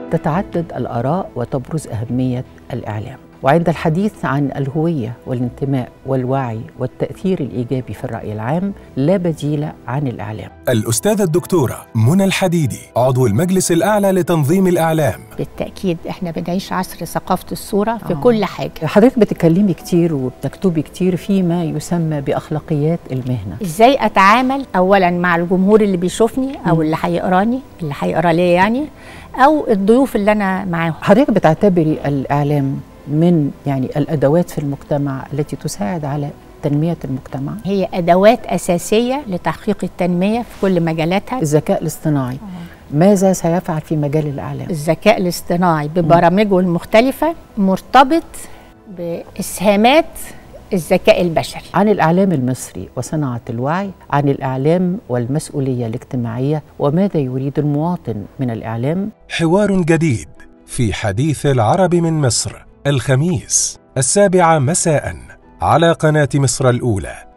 تتعدد الآراء وتبرز أهمية الإعلام وعند الحديث عن الهوية والانتماء والوعي والتأثير الإيجابي في الرأي العام لا بديل عن الإعلام الأستاذة الدكتورة منى الحديدي عضو المجلس الأعلى لتنظيم الإعلام بالتأكيد احنا بنعيش عصر ثقافة الصورة في آه. كل حاجة حضرتك بتتكلمي كتير وبتكتبي كتير فيما يسمى بأخلاقيات المهنة ازاي اتعامل اولا مع الجمهور اللي بيشوفني او اللي هيقراني اللي هيقرا ليا يعني او الضيوف اللي انا معاهم حضرتك بتعتبري الإعلام من يعني الأدوات في المجتمع التي تساعد على تنمية المجتمع هي ادوات اساسيه لتحقيق التنميه في كل مجالاتها الذكاء الاصطناعي ماذا سيفعل في مجال الإعلام؟ الذكاء الاصطناعي ببرامجه المختلفه مرتبط باسهامات الذكاء البشري عن الإعلام المصري وصناعة الوعي عن الإعلام والمسؤولية الاجتماعية وماذا يريد المواطن من الإعلام حوار جديد في حديث العرب من مصر الخميس السابعة مساء على قناة مصر الأولى